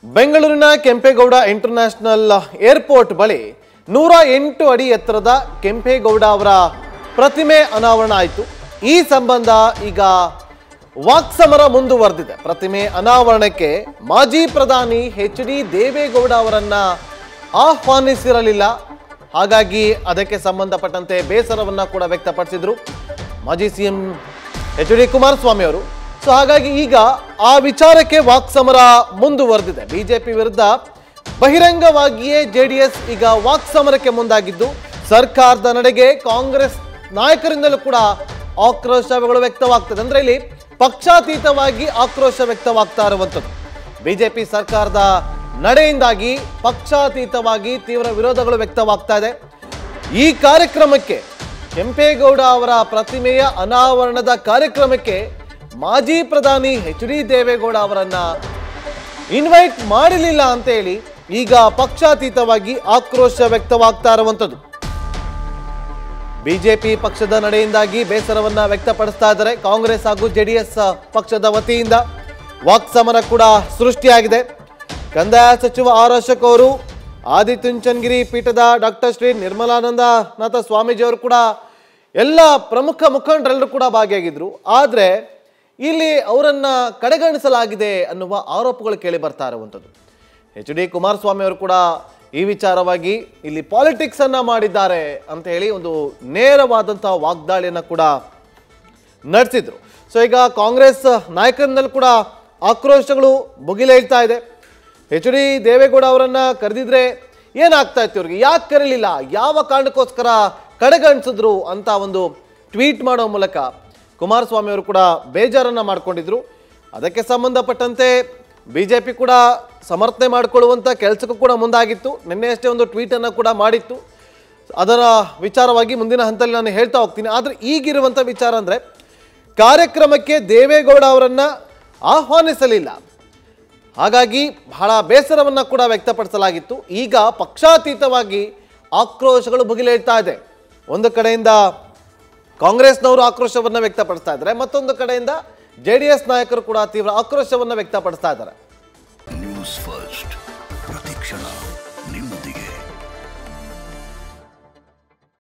ಬೆಂಗಳೂರಿನ Kempegowda international airport ಬಳಿ ನೂರ ಎಂಟು ಅಡಿ ಎತ್ತರದ ಕೆಂಪೇಗೌಡ ಅವರ ಪ್ರತಿಮೆ ಅನಾವರಣ ಆಯಿತು ಈ ಸಂಬಂಧ ಈಗ ವಾಕ್ಸಮರ ಮುಂದುವರೆದಿದೆ ಪ್ರತಿಮೆ ಅನಾವರಣಕ್ಕೆ ಮಾಜಿ ಪ್ರಧಾನಿ ಎಚ್ ಡಿ ದೇವೇಗೌಡ ಅವರನ್ನ ಆಹ್ವಾನಿಸಿರಲಿಲ್ಲ ಹಾಗಾಗಿ ಅದಕ್ಕೆ ಸಂಬಂಧಪಟ್ಟಂತೆ ಬೇಸರವನ್ನ ಕೂಡ ವ್ಯಕ್ತಪಡಿಸಿದ್ರು ಮಾಜಿ ಸಿಎಂ ಎಚ್ ಡಿ ಕುಮಾರಸ್ವಾಮಿ ಅವರು ಸೊ ಹಾಗಾಗಿ ಈಗ ಆ ವಿಚಾರಕ್ಕೆ ವಾಕ್ಸಮರ ಮುಂದುವರೆದಿದೆ ಬಿಜೆಪಿ ವಿರುದ್ಧ ಬಹಿರಂಗವಾಗಿಯೇ ಜೆಡಿಎಸ್ ಈಗ ವಾಕ್ಸಮರಕ್ಕೆ ಮುಂದಾಗಿದ್ದು ಸರ್ಕಾರದ ನಡೆಗೆ ಕಾಂಗ್ರೆಸ್ ನಾಯಕರಿಂದಲೂ ಕೂಡ ಆಕ್ರೋಶಗಳು ವ್ಯಕ್ತವಾಗ್ತದೆ ಅಂದ್ರೆ ಇಲ್ಲಿ ಪಕ್ಷಾತೀತವಾಗಿ ಆಕ್ರೋಶ ವ್ಯಕ್ತವಾಗ್ತಾ ಇರುವಂಥದ್ದು ಬಿಜೆಪಿ ಸರ್ಕಾರದ ನಡೆಯಿಂದಾಗಿ ಪಕ್ಷಾತೀತವಾಗಿ ತೀವ್ರ ವಿರೋಧಗಳು ವ್ಯಕ್ತವಾಗ್ತಾ ಇದೆ ಈ ಕಾರ್ಯಕ್ರಮಕ್ಕೆ ಕೆಂಪೇಗೌಡ ಅವರ ಪ್ರತಿಮೆಯ ಅನಾವರಣದ ಕಾರ್ಯಕ್ರಮಕ್ಕೆ ಮಾಜಿ ಪ್ರಧಾನಿ ಎಚ್ ಡಿ ದೇವೇಗೌಡ ಅವರನ್ನ ಇನ್ವೈಟ್ ಮಾಡಲಿಲ್ಲ ಅಂತ ಹೇಳಿ ಈಗ ಪಕ್ಷಾತೀತವಾಗಿ ಆಕ್ರೋಶ ವ್ಯಕ್ತವಾಗ್ತಾ ಇರುವಂಥದ್ದು ಬಿಜೆಪಿ ಪಕ್ಷದ ನಡೆಯಿಂದಾಗಿ ಬೇಸರವನ್ನ ವ್ಯಕ್ತಪಡಿಸ್ತಾ ಇದ್ದಾರೆ ಕಾಂಗ್ರೆಸ್ ಹಾಗೂ ಜೆಡಿಎಸ್ ಪಕ್ಷದ ವತಿಯಿಂದ ವಾಕ್ಸಮರ ಕೂಡ ಸೃಷ್ಟಿಯಾಗಿದೆ ಕಂದಾಯ ಸಚಿವ ಆರ್ ಅಶೋಕ್ ಅವರು ಆದಿಚುಂಚನಗಿರಿ ಪೀಠದ ಡಾಕ್ಟರ್ ಶ್ರೀ ನಿರ್ಮಲಾನಂದನಾಥ ಸ್ವಾಮೀಜಿಯವರು ಕೂಡ ಎಲ್ಲ ಪ್ರಮುಖ ಮುಖಂಡರೆಲ್ಲರೂ ಕೂಡ ಭಾಗಿಯಾಗಿದ್ರು ಆದರೆ ಇಲ್ಲಿ ಅವರನ್ನ ಕಡೆಗಣಿಸಲಾಗಿದೆ ಅನ್ನುವ ಆರೋಪಗಳು ಕೇಳಿ ಬರ್ತಾ ಇರುವಂಥದ್ದು ಎಚ್ ಡಿ ಕುಮಾರಸ್ವಾಮಿ ಅವರು ಕೂಡ ಈ ವಿಚಾರವಾಗಿ ಇಲ್ಲಿ ಪಾಲಿಟಿಕ್ಸ್ ಅನ್ನ ಮಾಡಿದ್ದಾರೆ ಅಂತ ಹೇಳಿ ಒಂದು ನೇರವಾದಂತಹ ವಾಗ್ದಾಳಿಯನ್ನ ಕೂಡ ನಡೆಸಿದ್ರು ಸೊ ಈಗ ಕಾಂಗ್ರೆಸ್ ನಾಯಕರಿಂದಲೂ ಕೂಡ ಆಕ್ರೋಶಗಳು ಮುಗಿಲೇಳ್ತಾ ಇದೆ ಎಚ್ ಡಿ ದೇವೇಗೌಡ ಅವರನ್ನ ಕರೆದಿದ್ರೆ ಏನಾಗ್ತಾ ಇತ್ತು ಇವ್ರಿಗೆ ಯಾಕೆ ಕರೀಲಿಲ್ಲ ಯಾವ ಕಾರಣಕ್ಕೋಸ್ಕರ ಕಡೆಗಣಿಸಿದ್ರು ಅಂತ ಒಂದು ಟ್ವೀಟ್ ಮಾಡೋ ಮೂಲಕ ಕುಮಾರಸ್ವಾಮಿ ಅವರು ಕೂಡ ಬೇಜಾರನ್ನ ಮಾಡ್ಕೊಂಡಿದ್ರು ಅದಕ್ಕೆ ಸಂಬಂಧಪಟ್ಟಂತೆ ಬಿಜೆಪಿ ಕೂಡ ಸಮರ್ಥನೆ ಮಾಡಿಕೊಳ್ಳುವಂಥ ಕೆಲಸಕ್ಕೂ ಕೂಡ ಮುಂದಾಗಿತ್ತು ನಿನ್ನೆಯಷ್ಟೇ ಒಂದು ಟ್ವೀಟನ್ನು ಕೂಡ ಮಾಡಿತ್ತು ಅದರ ವಿಚಾರವಾಗಿ ಮುಂದಿನ ಹಂತದಲ್ಲಿ ನಾನು ಹೇಳ್ತಾ ಹೋಗ್ತೀನಿ ಆದರೆ ಈಗಿರುವಂಥ ವಿಚಾರ ಅಂದರೆ ಕಾರ್ಯಕ್ರಮಕ್ಕೆ ದೇವೇಗೌಡ ಅವರನ್ನ ಆಹ್ವಾನಿಸಲಿಲ್ಲ ಹಾಗಾಗಿ ಬಹಳ ಬೇಸರವನ್ನ ಕೂಡ ವ್ಯಕ್ತಪಡಿಸಲಾಗಿತ್ತು ಈಗ ಪಕ್ಷಾತೀತವಾಗಿ ಆಕ್ರೋಶಗಳು ಭುಗಿಲೇಳ್ತಾ ಇದೆ ಒಂದು ಕಡೆಯಿಂದ ಕಾಂಗ್ರೆಸ್ನವರು ಆಕ್ರೋಶವನ್ನು ವ್ಯಕ್ತಪಡಿಸ್ತಾ ಇದ್ದಾರೆ ಮತ್ತೊಂದು ಕಡೆಯಿಂದ ಜೆ ಡಿ ಎಸ್ ನಾಯಕರು ಕೂಡ ತೀವ್ರ ಆಕ್ರೋಶವನ್ನು ವ್ಯಕ್ತಪಡಿಸ್ತಾ ಇದ್ದಾರೆ ನ್ಯೂಸ್ ಫಸ್ಟ್